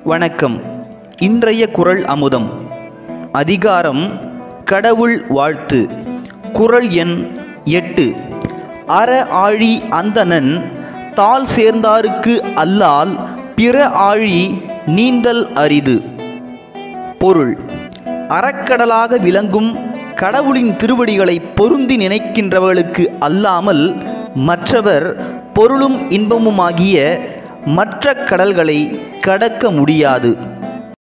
வணக்கம் இன்றைய குறள் அமுதம் அதிகாரம் கடவுள் வாழ்த்து குறள் எண் எட்டு அற ஆழி அந்தணன் தாள் சேர்ந்தாருக்கு அல்லால் பிற ஆழி நீந்தல் அரிது பொருள் அறக்கடலாக விளங்கும் கடவுளின் திருவடிகளை பொருந்தி நினைக்கின்றவர்களுக்கு அல்லாமல் மற்றவர் பொருளும் இன்பமுமாகிய மற்ற கடல்களை கடக்க முடியாது